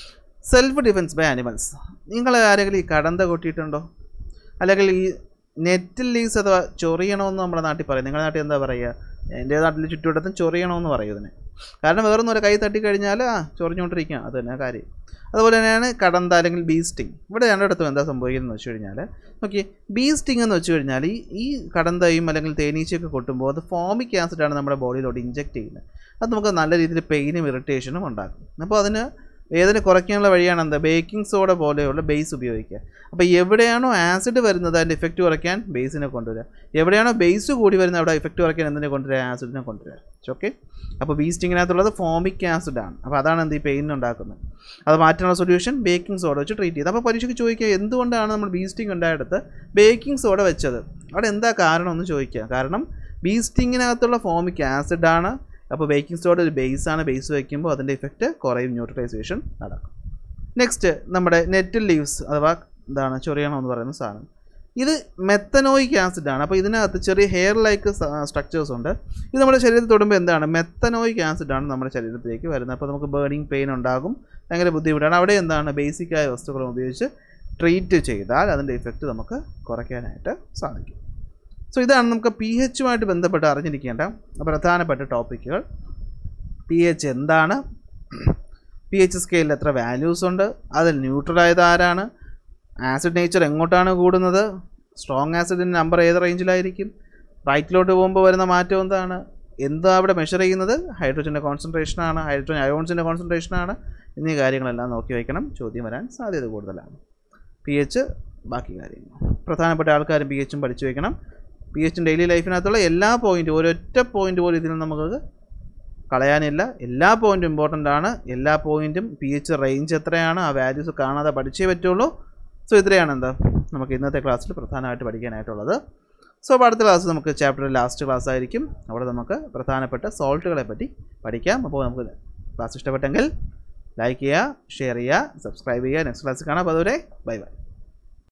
സെൽഫ് ഡിഫെൻസ് ബൈ ആനിമൽസ് നിങ്ങൾ ആരെങ്കിലും ഈ കടന്ത കൊട്ടിയിട്ടുണ്ടോ അല്ലെങ്കിൽ ഈ നെറ്റിൽ ലീസ് അഥവാ ചൊറിയണമെന്ന് നമ്മുടെ നാട്ടിൽ പറയും നിങ്ങളുടെ നാട്ടിൽ എന്താ പറയുക എൻ്റെ നാട്ടിൽ ചുറ്റുവട്ടത്തും ചൊറിയണമെന്ന് പറയും ഇതിനെ കാരണം വേറൊന്നും ഒരു കൈ തട്ടിക്കഴിഞ്ഞാൽ ആ ചൊറിഞ്ഞുകൊണ്ടിരിക്കുക അത് തന്നെ കാര്യം അതുപോലെ തന്നെയാണ് കടന്ത അല്ലെങ്കിൽ ബീസ്റ്റിംഗ് ഇവിടെ രണ്ടിടത്തും എന്താ സംഭവിക്കുന്നത് വെച്ച് കഴിഞ്ഞാൽ ഓക്കെ ബീസ്റ്റിംഗ് എന്ന് വെച്ച് കഴിഞ്ഞാൽ ഈ ഈ കടന്തയും അല്ലെങ്കിൽ തേനീച്ചയൊക്കെ കൊട്ടുമ്പോൾ അത് ഫോമിക് ആസിഡാണ് നമ്മുടെ ബോഡിയിലോട്ട് ഇഞ്ചെക്ട് ചെയ്യുന്നത് അത് നമുക്ക് നല്ല രീതിയിൽ പെയിനും ഇറിറ്റേഷനും ഉണ്ടാക്കും അപ്പോൾ അതിന് വേദന കുറയ്ക്കാനുള്ള വഴിയാണ് എന്താ ബേക്കിംഗ് സോഡ പോലെയുള്ള ബേസ് ഉപയോഗിക്കുക അപ്പോൾ എവിടെയാണോ ആസിഡ് വരുന്നത് അതിൻ്റെ ഇഫക്റ്റ് കുറയ്ക്കാൻ ബേസിനെ കൊണ്ടുവരിക എവിടെയാണോ ബേസ് കൂടി വരുന്നത് അവിടെ ഇഫക്റ്റ് കുറയ്ക്കാൻ എന്തിനെ കൊണ്ടുവരിക ആസിഡിനെ കൊണ്ടുവരിക ഓക്കെ അപ്പോൾ ബീസ്റ്റിങ്ങിനകത്തുള്ളത് ഫോമിക് ആസിഡാണ് അപ്പോൾ അതാണ് എന്ത് ഈ പെയിൻ ഉണ്ടാക്കുന്നത് അത് മാറ്റാനുള്ള സൊല്യൂഷൻ ബേക്കിംഗ് സോഡ വെച്ച് ട്രീറ്റ് ചെയ്ത് അപ്പോൾ പരീക്ഷയ്ക്ക് ചോദിക്കുക എന്തുകൊണ്ടാണ് നമ്മൾ ബീസ്റ്റിംഗ് ഉണ്ടായെടുത്ത് ബേക്കിംഗ് സോഡ വെച്ചത് അവിടെ എന്താ കാരണം എന്ന് ചോദിക്കുക കാരണം ബീസ്റ്റിങ്ങിനകത്തുള്ള ഫോമിക് ആസിഡാണ് അപ്പോൾ ബേക്കിംഗ് സോഡ ഒരു ബേസാണ് ബേസ് വയ്ക്കുമ്പോൾ അതിൻ്റെ ഇഫക്റ്റ് കുറയും ന്യൂട്രലൈസേഷൻ നടക്കും നെക്സ്റ്റ് നമ്മുടെ നെറ്റിൽ ലീവ്സ് അഥവാ എന്താണ് ചൊറിയണം എന്ന് പറയുന്ന സാധനം ഇത് മെത്തനോയിക് ആസിഡാണ് അപ്പോൾ ഇതിനകത്ത് ചെറിയ ഹെയർ ലൈക്ക് സ്ട്രക്ചേഴ്സ് ഉണ്ട് ഇത് നമ്മുടെ ശരീരത്തിൽ തൊടുമ്പോൾ എന്താണ് മെത്തനോയിക് ആസിഡാണ് നമ്മുടെ ശരീരത്തിലേക്ക് വരുന്നത് അപ്പോൾ നമുക്ക് ബേണിംഗ് പെയിൻ ഉണ്ടാകും ഭയങ്കര ബുദ്ധിമുട്ടാണ് അവിടെ എന്താണ് ബേസിക്കായ വസ്തുക്കളും ഉപയോഗിച്ച് ട്രീറ്റ് ചെയ്താൽ അതിൻ്റെ ഇഫക്റ്റ് നമുക്ക് കുറയ്ക്കാനായിട്ട് സാധിക്കും സോ ഇതാണ് നമുക്ക് പി എച്ചുമായിട്ട് ബന്ധപ്പെട്ട് അറിഞ്ഞിരിക്കേണ്ട പ്രധാനപ്പെട്ട ടോപ്പിക്കുകൾ പി എച്ച് എന്താണ് പി എച്ച് സ്കെയിലിൽ എത്ര വാല്യൂസ് ഉണ്ട് അതിൽ ന്യൂട്രലായത് ആരാണ് ആസിഡ് നേച്ചർ എങ്ങോട്ടാണ് കൂടുന്നത് സ്ട്രോങ് ആസിഡിൻ്റെ നമ്പർ ഏത് റേഞ്ചിലായിരിക്കും റൈറ്റിലോട്ട് പോകുമ്പോൾ വരുന്ന മാറ്റം എന്താണ് എന്താ അവിടെ മെഷർ ചെയ്യുന്നത് ഹൈഡ്രജൻ്റെ കോൺസെൻട്രേഷനാണ് ഹൈഡ്രജൻ അയോൺസിൻ്റെ കോൺസെൻട്രേഷനാണ് എന്നീ കാര്യങ്ങളെല്ലാം നോക്കി വയ്ക്കണം ചോദ്യം വരാൻ സാധ്യത കൂടുതലാണ് പി എച്ച് ബാക്കി കാര്യങ്ങൾ പ്രധാനപ്പെട്ട ആൾക്കാരും പി എച്ചും പഠിച്ചു വയ്ക്കണം പി എച്ചും ഡെയിലി ലൈഫിനകത്തുള്ള എല്ലാ പോയിൻറ്റും ഒരൊറ്റ പോയിൻ്റ് പോലും ഇതിൽ നമുക്ക് കളയാനില്ല എല്ലാ പോയിൻറ്റും ഇമ്പോർട്ടൻ്റ് ആണ് എല്ലാ പോയിൻറ്റും പി എച്ച് റേഞ്ച് എത്രയാണ് ആ വാല്യൂസ് കാണാതെ പഠിച്ചേ പറ്റുള്ളൂ സോ ഇത്രയാണ് എന്താ നമുക്ക് ഇന്നത്തെ ക്ലാസ്സിൽ പ്രധാനമായിട്ട് പഠിക്കാനായിട്ടുള്ളത് സോ അപ്പോൾ അടുത്ത ക്ലാസ് നമുക്ക് ചാപ്റ്റർ ലാസ്റ്റ് ക്ലാസ് ആയിരിക്കും അവിടെ നമുക്ക് പ്രധാനപ്പെട്ട സോൾട്ടുകളെ പറ്റി പഠിക്കാം അപ്പോൾ നമുക്ക് ക്ലാസ് ഇഷ്ടപ്പെട്ടെങ്കിൽ ലൈക്ക് ചെയ്യുക ഷെയർ ചെയ്യുക സബ്സ്ക്രൈബ് ചെയ്യുക നെക്സ്റ്റ് ക്ലാസ് കാണാം അപ്പോൾ അതുവരെ ബൈ ബൈ